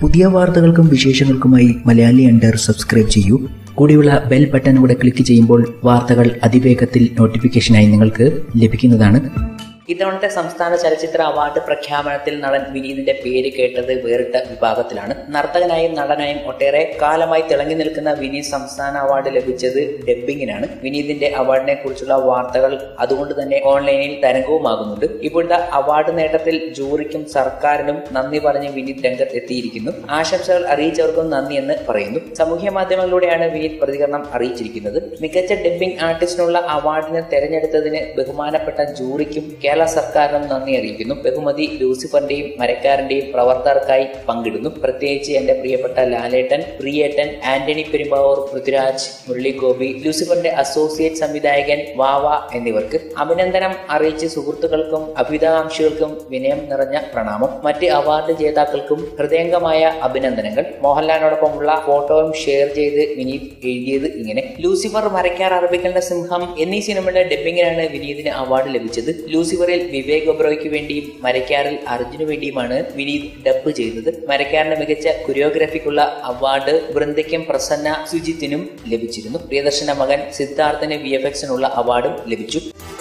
പുതിയ വാർത്തകൾക്കും വിശേഷങ്ങൾക്കുമായി Malayali under subscribe ചെയ്യൂ കൂടിയുള്ള ബെൽ ബട്ടൺ കൂടെ ക്ലിക്ക് ചെയ്യുമ്പോൾ വാർത്തകൾ അതിവേഗത്തിൽ നോട്ടിഫിക്കേഷനായി നിങ്ങൾക്ക് ലഭിക്കുന്നതാണ് ഇത്തവണത്തെ സംസ്ഥാന ചലച്ചിത്ര അവാർഡ് പ്രഖ്യാപനത്തിൽ നടൻ വിനീതിന്റെ പേര് കേട്ടത് വേറിട്ട വിഭാഗത്തിലാണ് നർത്തകനായും നടനായും ഒട്ടേറെ കാലമായി തിളങ്ങി നിൽക്കുന്ന വിനീത് സംസ്ഥാന അവാർഡ് ലഭിച്ചത് ഡബ്ബിങ്ങിനാണ് വിനീതിന്റെ അവാർഡിനെ കുറിച്ചുള്ള വാർത്തകൾ അതുകൊണ്ട് തന്നെ ഓൺലൈനിൽ തരംഗവുമാകുന്നുണ്ട് ഇപ്പോഴത്തെ അവാർഡ് നേട്ടത്തിൽ ജൂറിക്കും സർക്കാരിനും നന്ദി പറഞ്ഞ് വിനീത് രംഗത്ത് എത്തിയിരിക്കുന്നു ആശംസകൾ അറിയിച്ചവർക്കും നന്ദി എന്ന് പറയുന്നു സാമൂഹ്യ മാധ്യമങ്ങളിലൂടെയാണ് വിനീത് പ്രതികരണം അറിയിച്ചിരിക്കുന്നത് മികച്ച ഡബ്ബിംഗ് ആർട്ടിസ്റ്റിനുള്ള അവാർഡിന് തെരഞ്ഞെടുത്തതിന് ബഹുമാനപ്പെട്ട ജൂറിക്കും കേരള സർക്കാരിനും നന്ദി അറിയിക്കുന്നു ബഹുമതി ലൂസിഫറിന്റെയും മരക്കാരന്റെയും പ്രവർത്തകർക്കായി പങ്കിടുന്നു പ്രത്യേകിച്ച് എന്റെ പ്രിയപ്പെട്ട ലാലേട്ടൻ പ്രിയേട്ടൻ ആന്റണി പെരുമ്പാവൂർ പൃഥ്വിരാജ് മുരളി ഗോപി ലൂസിഫറിന്റെ അസോസിയേറ്റ് സംവിധായകൻ വാവ എന്നിവർക്ക് അഭിനന്ദനം അറിയിച്ച് സുഹൃത്തുക്കൾക്കും അഭിതാകാംക്ഷികൾക്കും വിനയം നിറഞ്ഞ പ്രണാമം മറ്റ് അവാർഡ് ജേതാക്കൾക്കും ഹൃദയംഗമായ അഭിനന്ദനങ്ങൾ മോഹൻലാലിനോടൊപ്പമുള്ള ഫോട്ടോയും ഷെയർ ചെയ്ത് വിനീത് എഴുതിയത് ഇങ്ങനെ ലൂസിഫർ മരക്കാർ അറബികളുടെ സിംഹം എന്നീ സിനിമയുടെ ഡബ്ബിങ്ങിനാണ് വിനീതിന് അവാർഡ് ലഭിച്ചത് ലൂസിഫറിൽ വിവേക് ഒബ്രോയ്ക്ക് വേണ്ടിയും മരക്കാറിൽ അർജുന് വേണ്ടിയുമാണ് വിനീത് ഡബ് ചെയ്തത് മരക്കാറിന്റെ മികച്ച കൊറിയോഗ്രാഫിക്കുള്ള അവാർഡ് വൃന്ദയ്ക്കും പ്രസന്ന സുജിത്തിനും ലഭിച്ചിരുന്നു പ്രിയദർശന മകൻ സിദ്ധാർത്ഥിന് വി എഫ് എക്സിനുള്ള അവാർഡും ലഭിച്ചു